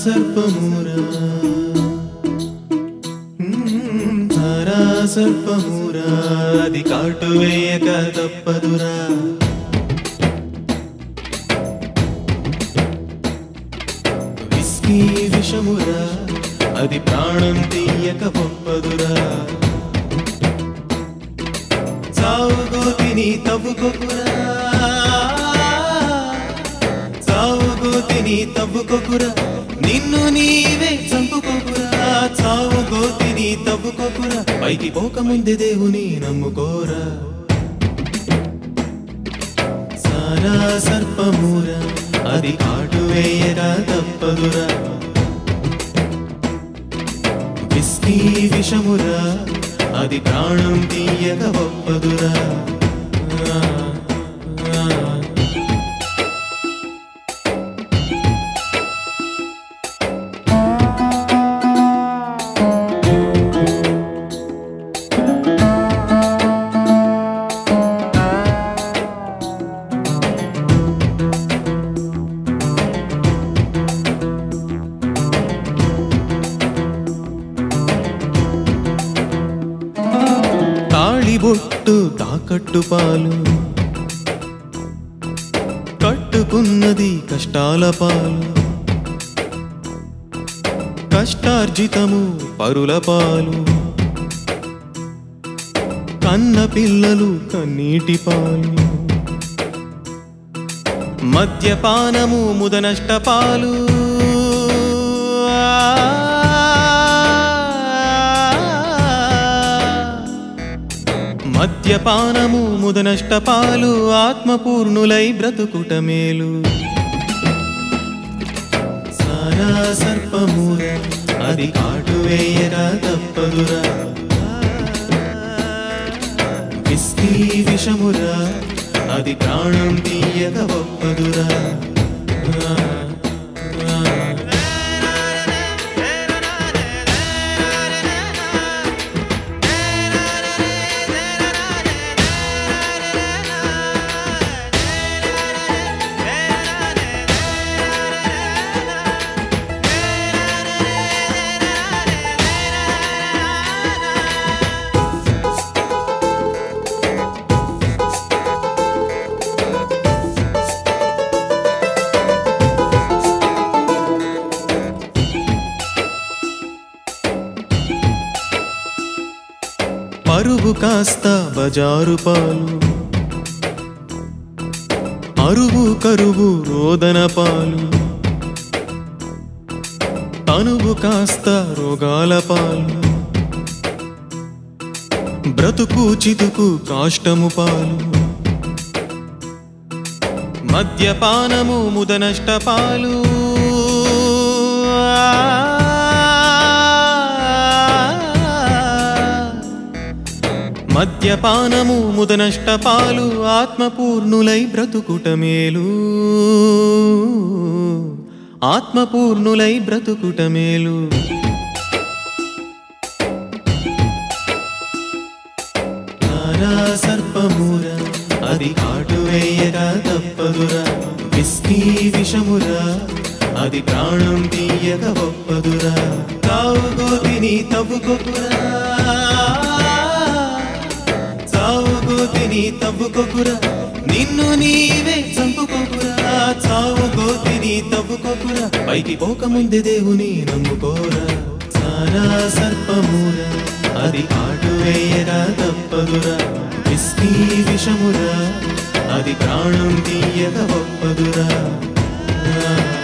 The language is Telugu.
సర్పమూరా మ్మ్, తారా సర్పమూరా అది కాటు వేయక తప్పదురా విస్కీ విషమురా అది ప్రాణం తీయక ఒప్పదురా చావుగోతిని తవ్వుకోకురా చావుగోతిని తవ్వుకోకురా నిన్ను నీవే చంపుకోకురా చావుగోతిని తవ్వుకోకురా పైకి పోకముందే దేవుని నమ్ముకోరా సారా సర్పమూరా అది కాటు వేయగా తప్పదురా విస్కీ విషమురా అది ప్రాణం తీయక ఒప్పదురా ఆ, ఆ. తాళిబొట్టు తాకట్టు పాలు కట్టుకున్నది కష్టాల పాలు కష్టార్జితము పరుల పాలు కన్న పిల్లలు కన్నీటి పాలు మద్యపానము ముదనష్ట పాలు మద్యపానము ముదనష్ట పాలు ఆత్మపూర్ణులై బ్రతుకుట మేలు సారా సర్పమూర అది కాటు వేయగా తప్పదురా విస్కీ విషమురా అది ప్రాణం తీయక ఒప్పదురా ఆ, ఆ. పరువు కాస్త బజారు పాలు అరువు కరువు రోదన పాలు తనువు కాస్త రోగాల పాలు బ్రతుకు చితుకు కాష్టము పాలు మద్యపానము ముదనష్ట పాలు మద్యపానము ముదనష్ట పాలు ఆత్మపూర్ణులై బ్రతుకుట మేలు ఆత్మపూర్ణులై బ్రతుకుట మేలు తారా సర్పమూర అది కాటు వేయగా తప్పదురా విస్కీ విషమురా అది ప్రాణం తీయక ఒప్పదురా తావుగోతిని తవ్వుకోకురా చావుగోతిని తవ్వుకోకురా నిన్ను నీవే చంపుకోకురా చావుగోతిని తవ్వుకోకురా పైకి పోకముందే దేవుని నమ్ముకోరా సారా సర్పమూర అది కాటు వేయగా తప్పదురా విస్కీ విషమురా అది ప్రాణం తీయక ఒప్పదురా ఆ